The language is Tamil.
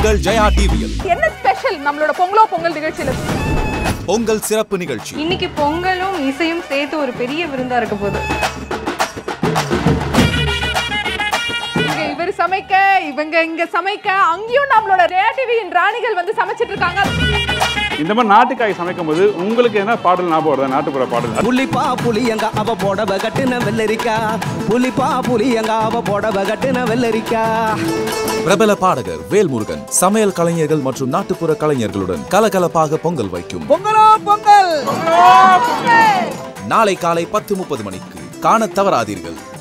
உங்கள் ஜெயா டிவியில் என்ன ஸ்பெஷல் நம்மளோட பொங்கலோ பொங்கல் நிகழ்ச்சியில பொங்கல் சிறப்பு நிகழ்ச்சி இன்னைக்கு பொங்கலும் இசையும் சேர்த்து ஒரு பெரிய விருந்தா இருக்க போகுது இங்க இவர் சமைக்க இவங்க இங்க சமைக்க அங்கேயும் நம்மளோட ஜெயா டிவியின் ராணிகள் வந்து சமைச்சிட்டு இருக்காங்க இந்த மாதிரி நாட்டுக்காய் சமைக்கும் போது உங்களுக்கு என்ன பாடல் ஞாபகம் வருதா நாட்டுப்புற பாடல் புலிப்பா புளியங்க அவ போடவ கட்டுன வெள்ளரிக்கா புலிப்பா புளியங்க அவ போடவ கட்டுன வெள்ளரிக்கா பிரபல பாடகர் வேல்முருகன் சமையல் கலைஞர்கள் மற்றும் நாட்டுப்புற கலைஞர்களுடன் கலகலப்பாக பொங்கல் வைக்கும் நாளை காலை பத்து முப்பது மணிக்கு காணத் தவறாதீர்கள்